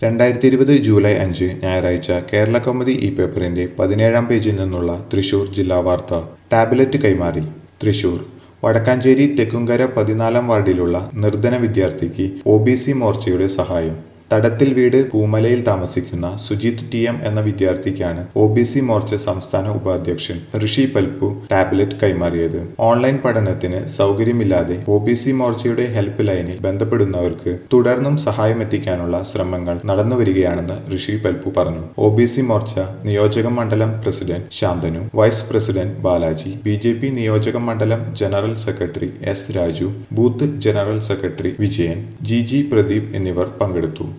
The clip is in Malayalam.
രണ്ടായിരത്തി ഇരുപത് ജൂലൈ അഞ്ച് ഞായറാഴ്ച കേരള കൗമുദി ഇ പേപ്പറിന്റെ പതിനേഴാം പേജിൽ നിന്നുള്ള തൃശൂർ ജില്ലാ വാർത്ത ടാബ്ലറ്റ് കൈമാറി തൃശൂർ വടക്കാഞ്ചേരി തെക്കുംകര പതിനാലാം വാർഡിലുള്ള നിർധന വിദ്യാർത്ഥിക്ക് ഒ ബി സി മോർച്ചയുടെ സഹായം തടത്തിൽ വീട് പൂമലയിൽ താമസിക്കുന്ന സുജിത് ടി എം എന്ന വിദ്യാർത്ഥിക്കാണ് ഒ ബി സി മോർച്ച സംസ്ഥാന ഉപാധ്യക്ഷൻ ഋഷി പൽപു ടാബ്ലറ്റ് കൈമാറിയത് ഓൺലൈൻ പഠനത്തിന് സൗകര്യമില്ലാതെ ഒ ബി സി മോർച്ചയുടെ ഹെൽപ്പ് ലൈനിൽ ബന്ധപ്പെടുന്നവർക്ക് തുടർന്നും സഹായമെത്തിക്കാനുള്ള ശ്രമങ്ങൾ നടന്നുവരികയാണെന്ന് ഋഷി പൽപു പറഞ്ഞു ഒ ബി സി മോർച്ച നിയോജക മണ്ഡലം president Shantanu vice president Balaji B J P നിയോജക മണ്ഡലം general secretary S Raju booth general secretary Vijayan G G Pradeep എന്നിവർ പങ്കെടുത്തു